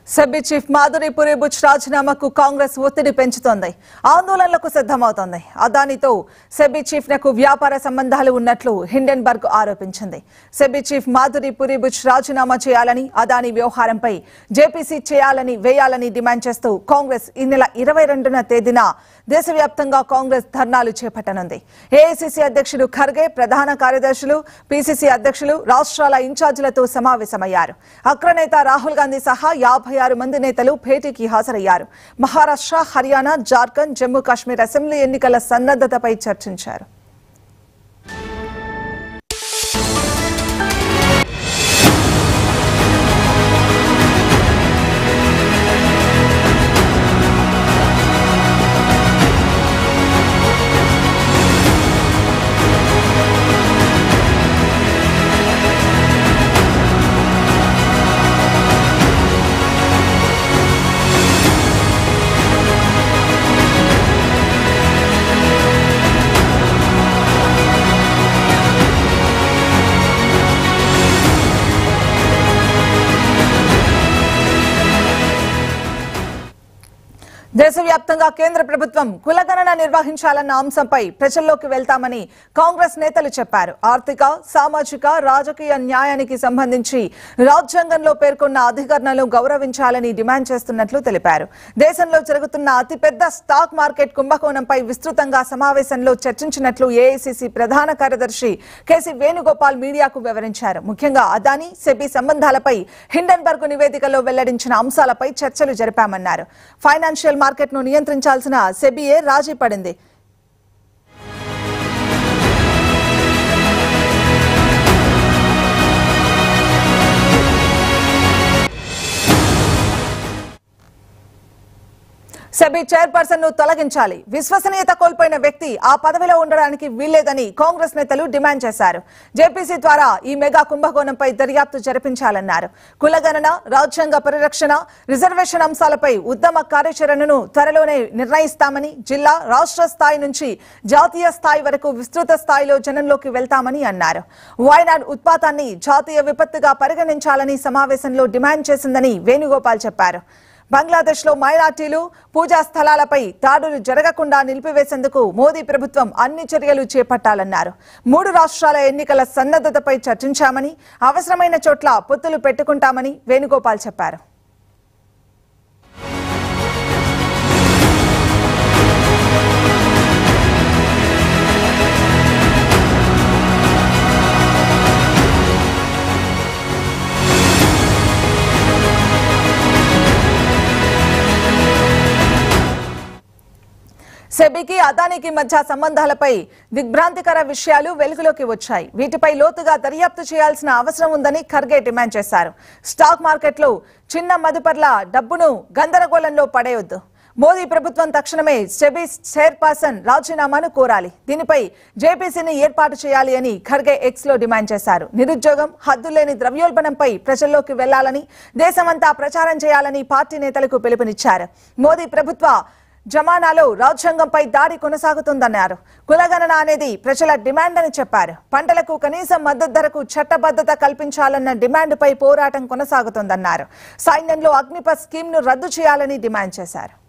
SEBI chief Madhuri Puri Buch రాజీనామాకు కాంగ్రెస్ ఒత్తిడి పెంచుతోంది ఆందోళనలకు సిద్ధమవుతోంది అదానితో సెబీ చీఫ్ నకు వ్యాపార సంబంధాలు ఉన్నట్లు హిండెన్బర్గ్ ఆరోపించింది సెబీ చీఫ్ మాధురి పురిబుచ్ రాజీనామా చేయాలని అదాని వ్యవహారంపై జేపీసీ చేయాలని వేయాలని డిమాండ్ చేస్తూ కాంగ్రెస్ ఈ నెల ఇరవై రెండున తేదీన దేశవ్యాప్తంగా కాంగ్రెస్ ధర్నాలు చేపట్టనుంది ఏఐసీసీ అధ్యక్షుడు ఖర్గే ప్రధాన కార్యదర్శులు పీసీసీ అధ్యక్షులు రాష్ట్రాల ఇన్ఛార్జీలతో సమావేశమయ్యారు అగ్రనేత రాహుల్ గాంధీ సహా యాభై ఆరు మంది నేతలు భేటీకి హాజరయ్యారు మహారాష్ట్ర హర్యానా జార్ఖండ్ జమ్మూ కాశ్మీర్ అసెంబ్లీ ఎన్నికల సన్నద్దతపై చర్చించారు దేశవ్యాప్తంగా కేంద్ర ప్రభుత్వం కులగణన నిర్వహించాలన్న అంశంపై ప్రజల్లోకి వెళ్తామని కాంగ్రెస్ నేతలు చెప్పారు ఆర్థిక సామాజిక రాజకీయ న్యాయానికి సంబంధించి రాజ్యాంగంలో పేర్కొన్న అధికరణలు గౌరవించాలని డిమాండ్ చేస్తున్నట్లు తెలిపారు దేశంలో జరుగుతున్న అతిపెద్ద స్టాక్ మార్కెట్ కుంభకోణంపై విస్తృతంగా సమావేశంలో చర్చించినట్లు ఏఐసిసి ప్రధాన కార్యదర్శి కేసీ వేణుగోపాల్ మీడియాకు వివరించారు ముఖ్యంగా అదానీ సెబీ సంబంధాలపై హిండెన్బర్గ్ నివేదికలో వెల్లడించిన అంశాలపై చర్చలు జరిపామన్నారు ఫైనాన్షియల్ మార్కెట్ను నియంత్రించాల్సిన సెబీఏ రాజీ పడింది సెబీ చైర్పర్సన్ ను తొలగించాలి విశ్వసనీయత కోల్పోయిన వ్యక్తి ఆ పదవిలో ఉండడానికి వీల్లేదని కాంగ్రెస్ నేతలు డిమాండ్ చేశారు జేపీసీ ద్వారా ఈ మెగా కుంభకోణంపై దర్యాప్తు జరిపించాలన్నారు కులగణన రాజ్యాంగ పరిరక్షణ రిజర్వేషన్ అంశాలపై ఉత్తమ కార్యాచరణను త్వరలోనే నిర్ణయిస్తామని జిల్లా రాష్ట్ర స్థాయి నుంచి జాతీయ స్థాయి వరకు విస్తృత స్థాయిలో జనంలోకి వెళ్తామని అన్నారు వాయనాడ్ ఉత్పాతాన్ని జాతీయ విపత్తుగా పరిగణించాలని సమావేశంలో డిమాండ్ చేసిందని వేణుగోపాల్ చెప్పారు బంగ్లాదేశ్ లో మైనార్టీలు పూజా స్థలాలపై దాడులు జరగకుండా నిలిపివేసేందుకు మోదీ ప్రభుత్వం అన్ని చర్యలు చేపట్టాలన్నారు మూడు రాష్ట్రాల ఎన్నికల సన్నద్దతపై చర్చించామని అవసరమైన చోట్ల పొత్తులు పెట్టుకుంటామని వేణుగోపాల్ చెప్పారు సెబీకి అదానికి మధ్య సంబంధాలపై దిగ్భ్రాంతికర విషయాలు వెలుగులోకి వచ్చాయి వీటిపై లోతుగా దర్యాప్తు చేయాల్సిన అవసరం ఉందని ఖర్గే డిమాండ్ చేశారు స్టాక్ మార్కెట్లో చిన్న మదుపర్ల డబ్బును గందరగోళంలో పడేయొద్దు మోదీ ప్రభుత్వం తక్షణమే సెబీ చైర్పర్సన్ రాజీనామాను కోరాలి దీనిపై జేపీసీని ఏర్పాటు చేయాలి అని ఖర్గే ఎక్స్ లో డిమాండ్ చేశారు నిరుద్యోగం హద్దులేని ద్రవ్యోల్బణంపై ప్రజల్లోకి వెళ్లాలని దేశమంతా ప్రచారం చేయాలని పార్టీ నేతలకు పిలుపునిచ్చారు మోదీ ప్రభుత్వ జమానాలో రాజ్యాంగంపై దాడి కొనసాగుతుందన్నారు కులగణన అనేది ప్రజల డిమాండ్ అని చెప్పారు పంటలకు కనీస మద్దతు ధరకు చట్టబద్ధత కల్పించాలన్న డిమాండ్పై పోరాటం కొనసాగుతోందన్నారు సైన్యంలో అగ్నిపథ్ స్కీమ్ ను రద్దు చేయాలని డిమాండ్ చేశారు